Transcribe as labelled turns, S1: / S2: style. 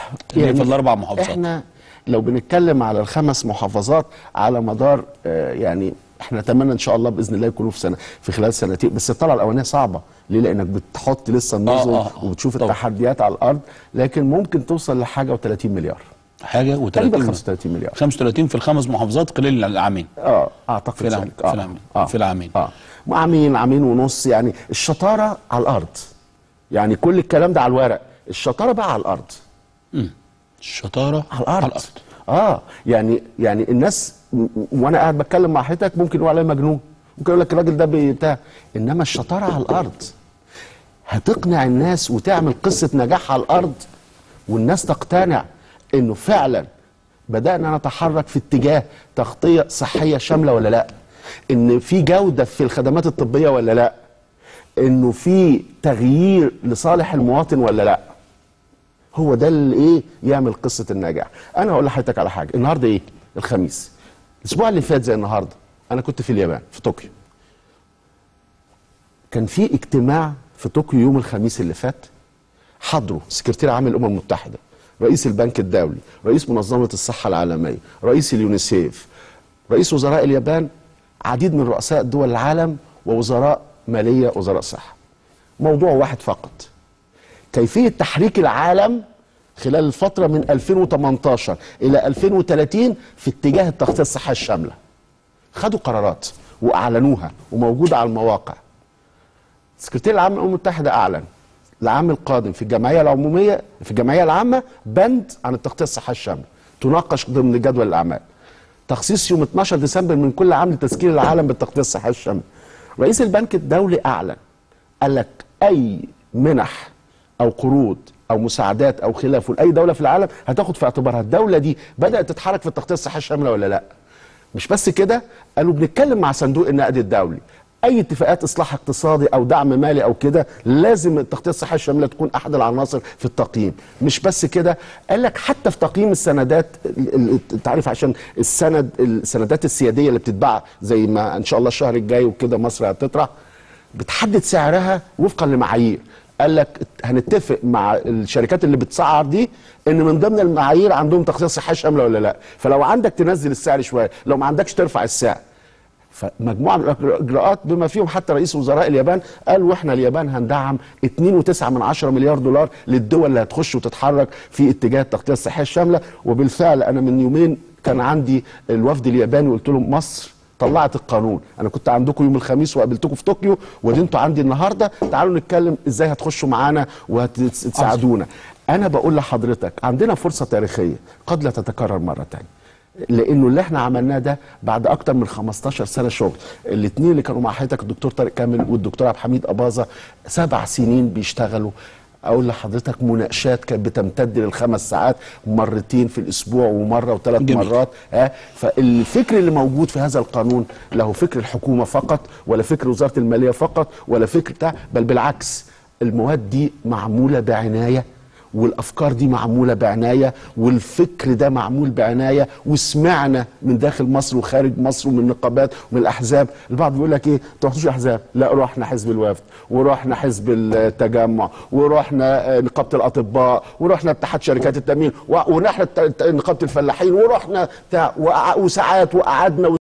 S1: اللي هي في الاربع محافظات
S2: احنا لو بنتكلم على الخمس محافظات على مدار آه، يعني احنا نتمنى ان شاء الله باذن الله يكونوا في سنه في خلال سنتين بس الطلعه الاولانيه صعبه ليه لانك بتحط لسه النظم
S1: آه، آه.
S2: وبتشوف
S1: طبعا.
S2: التحديات على الارض لكن ممكن توصل لحاجه و30 مليار
S1: حاجه و30
S2: تقريبا 35 مليار
S1: 35 في الخمس محافظات خلال العامين
S2: اه اعتقد
S1: في العام-
S2: ذلك.
S1: في العامين. في العامين.
S2: اه عامين عامين ونص يعني الشطاره على الارض يعني كل الكلام ده على الورق الشطاره بقى على الارض
S1: الشطاره
S2: على الارض, اه يعني يعني الناس م- م- وانا قاعد بتكلم مع حضرتك ممكن يقول عليا مجنون ممكن يقول لك الراجل ده بتاع انما الشطاره على الارض هتقنع الناس وتعمل قصه نجاح على الارض والناس تقتنع انه فعلا بدانا نتحرك في اتجاه تغطيه صحيه شامله ولا لا ان في جوده في الخدمات الطبيه ولا لا انه في تغيير لصالح المواطن ولا لا هو ده اللي ايه يعمل قصه النجاح انا هقول لحضرتك على حاجه النهارده ايه الخميس الاسبوع اللي فات زي النهارده انا كنت في اليابان في طوكيو كان في اجتماع في طوكيو يوم الخميس اللي فات حضروا سكرتير عام الامم المتحده رئيس البنك الدولي رئيس منظمه الصحه العالميه رئيس اليونيسيف رئيس وزراء اليابان عديد من رؤساء دول العالم ووزراء ماليه وزراء صحه موضوع واحد فقط كيفيه تحريك العالم خلال الفتره من 2018 الى 2030 في اتجاه التغطيه الصحيه الشامله خدوا قرارات واعلنوها وموجوده على المواقع السكرتير العام للامم المتحده اعلن العام القادم في الجمعيه العموميه في الجمعيه العامه بند عن التغطيه الصحيه الشامله تناقش ضمن جدول الاعمال تخصيص يوم 12 ديسمبر من كل عام لتذكير العالم بالتغطيه الصحيه الشامله رئيس البنك الدولي اعلن قال لك اي منح او قروض او مساعدات او خلافه لاي دوله في العالم هتاخد في اعتبارها الدوله دي بدات تتحرك في التغطيه الصحيه الشامله ولا لا مش بس كده قالوا بنتكلم مع صندوق النقد الدولي اي اتفاقات اصلاح اقتصادي او دعم مالي او كده لازم التغطيه الصحيه الشامله تكون احد العناصر في التقييم مش بس كده قال لك حتى في تقييم السندات ال- ال- انت عارف عشان السند السندات السياديه اللي بتتباع زي ما ان شاء الله الشهر الجاي وكده مصر هتطرح بتحدد سعرها وفقا لمعايير قال لك هنتفق مع الشركات اللي بتسعر دي ان من ضمن المعايير عندهم تغطيه صحيه شامله ولا لا فلو عندك تنزل السعر شويه لو ما عندكش ترفع السعر فمجموعه من الاجراءات بما فيهم حتى رئيس وزراء اليابان قال واحنا اليابان هندعم 2.9 من 10 مليار دولار للدول اللي هتخش وتتحرك في اتجاه التغطيه الصحيه الشامله وبالفعل انا من يومين كان عندي الوفد الياباني وقلت لهم مصر طلعت القانون انا كنت عندكم يوم الخميس وقابلتكم في طوكيو ودي انتوا عندي النهارده تعالوا نتكلم ازاي هتخشوا معانا وهتساعدونا انا بقول لحضرتك عندنا فرصه تاريخيه قد لا تتكرر مره تانية لانه اللي احنا عملناه ده بعد اكتر من 15 سنه شغل الاثنين اللي كانوا مع حضرتك الدكتور طارق كامل والدكتور عبد الحميد اباظه سبع سنين بيشتغلوا اقول لحضرتك مناقشات كانت بتمتد للخمس ساعات مرتين في الاسبوع ومره وثلاث
S1: جميل.
S2: مرات ها فالفكر اللي موجود في هذا القانون له فكر الحكومه فقط ولا فكر وزاره الماليه فقط ولا فكر بتاع بل بالعكس المواد دي معموله بعنايه والافكار دي معموله بعنايه والفكر ده معمول بعنايه وسمعنا من داخل مصر وخارج مصر ومن النقابات ومن الاحزاب البعض بيقول لك ايه انتوا رحتوش احزاب لا رحنا حزب الوفد ورحنا حزب التجمع ورحنا آه، نقابه الاطباء ورحنا اتحاد شركات التامين و- ورحنا الت- الت- نقابه الفلاحين ورحنا بتاع وقع- وساعات وقعدنا